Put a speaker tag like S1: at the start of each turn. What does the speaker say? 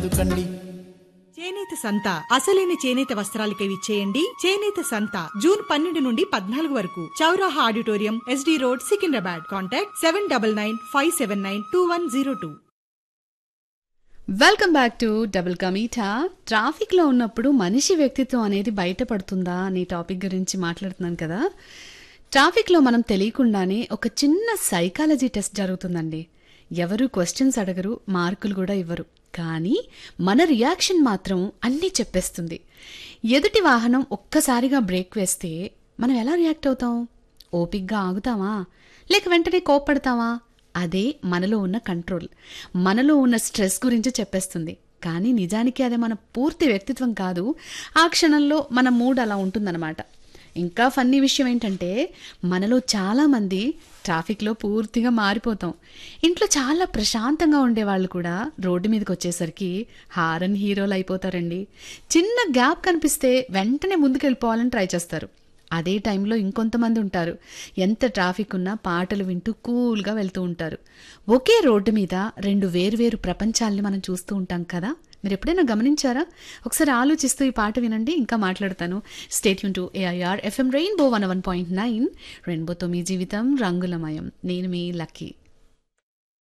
S1: ఎందుకండి
S2: చేనేత సంత అసలైన చేనేత వస్త్రాలకై విచ్చేయండి చేనేత సంత జూన్ పన్నెండు నుండి పద్నాలుగు వరకు Chowraha auditorium S D road Secunderabad contact seven double nine five seven nine two one zero two
S3: welcome back to double కమీటా ట్రాఫిక్లో ఉన్నప్పుడు మనిషి వ్యక్తిత్వం అనేది బయటపడుతుందా అనే టాపిక్ గురించి మాట్లాడుతున్నాను కదా ట్రాఫిక్లో మనం తెలియకుండానే ఒక చిన్న సైకాలజీ టెస్ట్ జరుగుతుందండి ఎవరు క్వశ్చన్స్ అడగరు మార్కులు కూడా ఇవ్వరు కానీ మన రియాక్షన్ మాత్రం అన్నీ చెప్పేస్తుంది ఎదుటి వాహనం ఒక్కసారిగా బ్రేక్ వేస్తే మనం ఎలా రియాక్ట్ అవుతాం ఓపిక్గా ఆగుతామా లేక వెంటనే కోప్పడతామా అదే మనలో ఉన్న కంట్రోల్ మనలో ఉన్న స్ట్రెస్ గురించి చెప్పేస్తుంది కానీ నిజానికి అదే మన పూర్తి వ్యక్తిత్వం కాదు ఆ క్షణంలో మన మూడ్ అలా ఉంటుందన్నమాట ఇంకా ఫన్నీ విషయం ఏంటంటే మనలో చాలామంది ట్రాఫిక్లో పూర్తిగా మారిపోతాం ఇంట్లో చాలా ప్రశాంతంగా ఉండేవాళ్ళు కూడా రోడ్డు మీదకి వచ్చేసరికి హారన్ హీరోలు అయిపోతారండి చిన్న గ్యాప్ కనిపిస్తే వెంటనే ముందుకెళ్ళిపోవాలని ట్రై చేస్తారు అదే టైంలో ఇంకొంతమంది ఉంటారు ఎంత ట్రాఫిక్ ఉన్నా పాటలు వింటూ కూల్గా వెళ్తూ ఉంటారు ఒకే రోడ్డు మీద రెండు వేరువేరు ప్రపంచాల్ని మనం చూస్తూ ఉంటాం కదా మీరు ఎప్పుడైనా గమనించారా ఒకసారి ఆలోచిస్తూ ఈ పాట వినండి ఇంకా మాట్లాడతాను stay tune to A I R FM rainbow one one point nine రెయిన్బోతో మీ జీవితం రంగులమయం నేను మీ లక్కీ